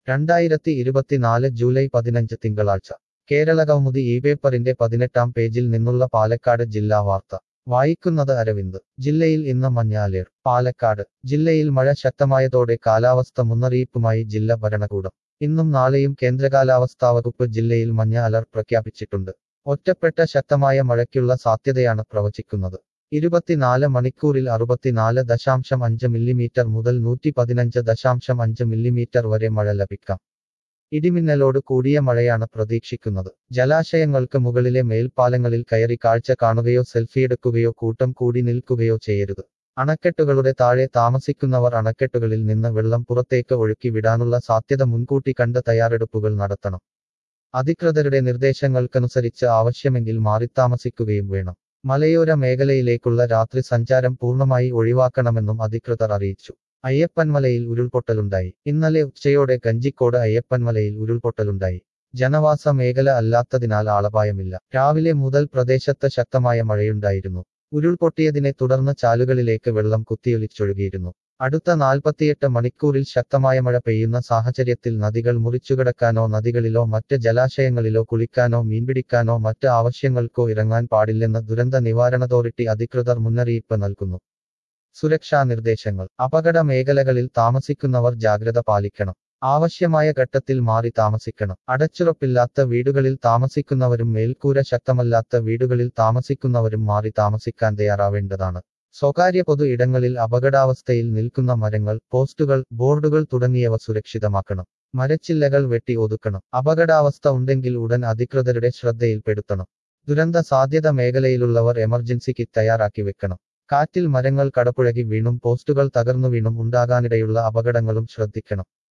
രണ്ടായിരത്തി ഇരുപത്തിനാല് ജൂലൈ പതിനഞ്ച് തിങ്കളാഴ്ച കേരള കൗമുദി ഈ പേപ്പറിന്റെ പതിനെട്ടാം പേജിൽ നിന്നുള്ള പാലക്കാട് ജില്ലാ വാർത്ത വായിക്കുന്നത് അരവിന്ദ് ജില്ലയിൽ ഇന്ന് മഞ്ഞ അലേർട്ട് പാലക്കാട് ജില്ലയിൽ മഴ ശക്തമായതോടെ കാലാവസ്ഥ മുന്നറിയിപ്പുമായി ജില്ലാ ഭരണകൂടം ഇന്നും നാളെയും കേന്ദ്ര കാലാവസ്ഥാ വകുപ്പ് ജില്ലയിൽ മഞ്ഞ അലർട്ട് പ്രഖ്യാപിച്ചിട്ടുണ്ട് ഒറ്റപ്പെട്ട ശക്തമായ മഴയ്ക്കുള്ള സാധ്യതയാണ് പ്രവചിക്കുന്നത് ഇരുപത്തിനാല് മണിക്കൂറിൽ അറുപത്തിനാല് ദശാംശം അഞ്ച് മില്ലിമീറ്റർ മുതൽ നൂറ്റി പതിനഞ്ച് ദശാംശം അഞ്ച് മില്ലിമീറ്റർ വരെ മഴ ലഭിക്കാം ഇടിമിന്നലോട് കൂടിയ മഴയാണ് പ്രതീക്ഷിക്കുന്നത് ജലാശയങ്ങൾക്ക് മുകളിലെ മേൽപ്പാലങ്ങളിൽ കയറി കാഴ്ച കാണുകയോ സെൽഫിയെടുക്കുകയോ കൂട്ടം കൂടി നിൽക്കുകയോ ചെയ്യരുത് അണക്കെട്ടുകളുടെ താഴെ താമസിക്കുന്നവർ അണക്കെട്ടുകളിൽ നിന്ന് വെള്ളം പുറത്തേക്ക് ഒഴുക്കി വിടാനുള്ള സാധ്യത മുൻകൂട്ടി കണ്ട് തയ്യാറെടുപ്പുകൾ നടത്തണം അധികൃതരുടെ നിർദ്ദേശങ്ങൾക്കനുസരിച്ച് ആവശ്യമെങ്കിൽ മാറിത്താമസിക്കുകയും വേണം മലയോര മേഖലയിലേക്കുള്ള രാത്രി സഞ്ചാരം പൂർണ്ണമായി ഒഴിവാക്കണമെന്നും അധികൃതർ അറിയിച്ചു അയ്യപ്പൻമലയിൽ ഉരുൾപൊട്ടലുണ്ടായി ഇന്നലെ ഉച്ചയോടെ കഞ്ചിക്കോട് അയ്യപ്പൻമലയിൽ ഉരുൾപൊട്ടലുണ്ടായി ജനവാസ മേഖല അല്ലാത്തതിനാൽ ആളപായമില്ല രാവിലെ മുതൽ പ്രദേശത്ത് ശക്തമായ മഴയുണ്ടായിരുന്നു ഉരുൾപൊട്ടിയതിനെ തുടർന്ന് ചാലുകളിലേക്ക് വെള്ളം കുത്തിയൊലിച്ചൊഴുകിയിരുന്നു അടുത്ത നാൽപ്പത്തിയെട്ട് മണിക്കൂറിൽ ശക്തമായ മഴ പെയ്യുന്ന സാഹചര്യത്തിൽ നദികൾ മുറിച്ചുകടക്കാനോ നദികളിലോ മറ്റ് ജലാശയങ്ങളിലോ കുളിക്കാനോ മീൻപിടിക്കാനോ മറ്റ് ആവശ്യങ്ങൾക്കോ ഇറങ്ങാൻ പാടില്ലെന്ന് ദുരന്ത നിവാരണ അതോറിറ്റി അധികൃതർ മുന്നറിയിപ്പ് നൽകുന്നു സുരക്ഷാ നിർദ്ദേശങ്ങൾ അപകട മേഖലകളിൽ താമസിക്കുന്നവർ ജാഗ്രത പാലിക്കണം ആവശ്യമായ ഘട്ടത്തിൽ മാറി താമസിക്കണം അടച്ചുറപ്പില്ലാത്ത വീടുകളിൽ താമസിക്കുന്നവരും മേൽക്കൂര ശക്തമല്ലാത്ത വീടുകളിൽ താമസിക്കുന്നവരും മാറി താമസിക്കാൻ തയ്യാറാവേണ്ടതാണ് സ്വകാര്യ പൊതു ഇടങ്ങളിൽ അപകടാവസ്ഥയിൽ നിൽക്കുന്ന മരങ്ങൾ പോസ്റ്റുകൾ ബോർഡുകൾ തുടങ്ങിയവ സുരക്ഷിതമാക്കണം മരച്ചില്ലകൾ വെട്ടി ഒതുക്കണം അപകടാവസ്ഥ ഉണ്ടെങ്കിൽ ഉടൻ അധികൃതരുടെ ശ്രദ്ധയിൽപ്പെടുത്തണം ദുരന്ത സാധ്യത മേഖലയിലുള്ളവർ എമർജൻസി കിറ്റ് തയ്യാറാക്കി വെക്കണം കാറ്റിൽ മരങ്ങൾ കടപുഴകി വീണും പോസ്റ്റുകൾ തകർന്നു വീണും ഉണ്ടാകാനിടയുള്ള അപകടങ്ങളും ശ്രദ്ധിക്കണം